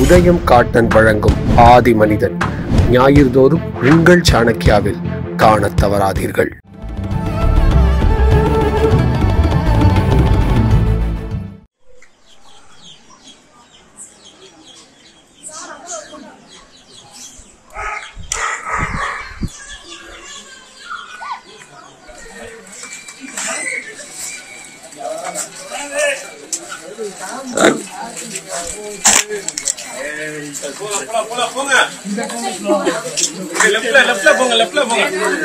உதயம் காட்டன் வழங்கும் ஆதி மனிதன் ஞாயிறுதோறும் உங்கள் சாணக்கியாவில் காணத் தவறாதீர்கள் லெஃப்ட்ல லெஃப்ட்ல போங்க லெஃப்ட்ல போங்க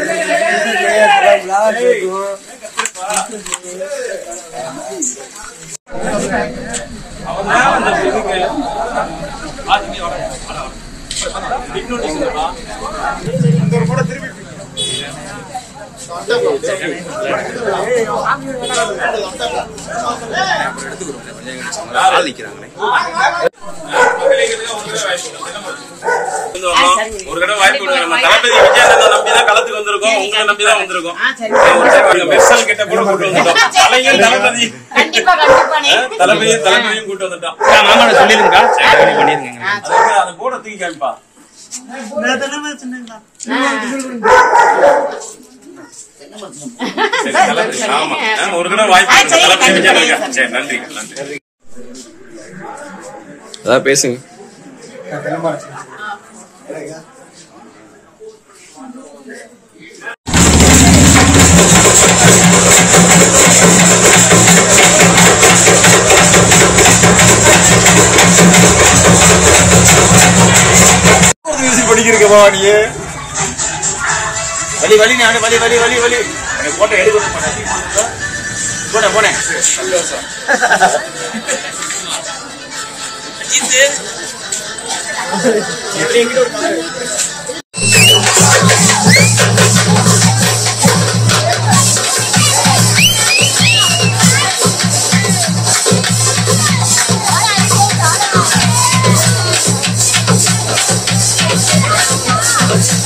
அவன் நேரம் அந்த இதுக்கு ஆதிங்க வர வர வர இன்னொரு நிமிஷம்ப்பா. ஒரு தடவை வாய்ப்பு கொடுங்க நம்ம தளபதி விஜயகாந்த் நம்பி தான் களத்துக்கு வந்திருக்கோம் உங்களை நம்பி தான் வந்திருக்கோம் மெர்சல் கிட்ட கூட கூட்டு வந்துட்டோம் தலையும் தளபதி கண்டிப்பா கண்டிப்பானே தளபதியும் தளபதியும் கூட்டு வந்துட்டோம் மாமா சொல்லிருங்கக்கா சரி பண்ணிருங்க அதுக்கு அந்த போர்டை தூக்கி காமிப்பா சரி, தளபதி, ஆமா. ஆ, ஒரு தடவை வாய்ப்பு கொடுங்க. சரி, தளபதி கண்டிப்பா விஜயகாந்த். சரி நன்றி நன்றி அதான் பேசுங்க படிக்கிறீங்கப்பா நீ வலி வலி நானு வலி வலி வலி வலி போட்டோ எடுக்கணும் போனேன் போனேன் Thank